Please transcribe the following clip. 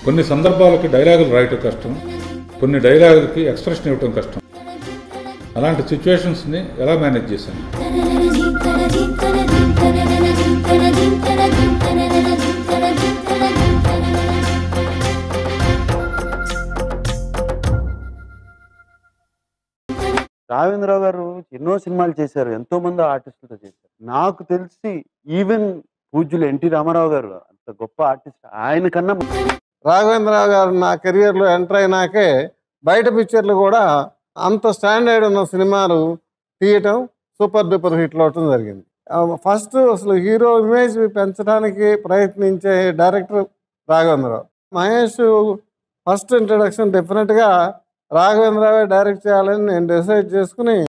కొన్ని సందర్భాలకి డైలాగులు రాయటం కష్టం కొన్ని డైలాగులకి ఎక్స్ప్రెషన్ ఇవ్వటం కష్టం అలాంటి సిచ్యువేషన్స్ని ఎలా మేనేజ్ చేశాను రాఘవేంద్రరావు గారు ఎన్నో సినిమాలు చేశారు ఎంతో మంది ఆర్టిస్టులతో చేశారు నాకు తెలిసి ఈవెన్ పూజ్యులు ఎన్టీ రామారావు గారు అంత గొప్ప ఆర్టిస్ట్ ఆయన కన్నా రాఘవేంద్రరావు గారు నా కెరియర్లో ఎంటర్ అయినాకే బయట పిక్చర్లు కూడా అంత స్టాండర్డ్ ఉన్న సినిమాలు తీయటం సూపర్ డూపర్ హిట్లు అవటం జరిగింది ఫస్ట్ అసలు హీరో ఇమేజ్ పెంచడానికి ప్రయత్నించే director Raghavendra Rao Mahesh first introduction డెఫినెట్గా రాఘవేంద్రరావే డైరెక్ట్ చేయాలని నేను డిసైడ్ చేసుకుని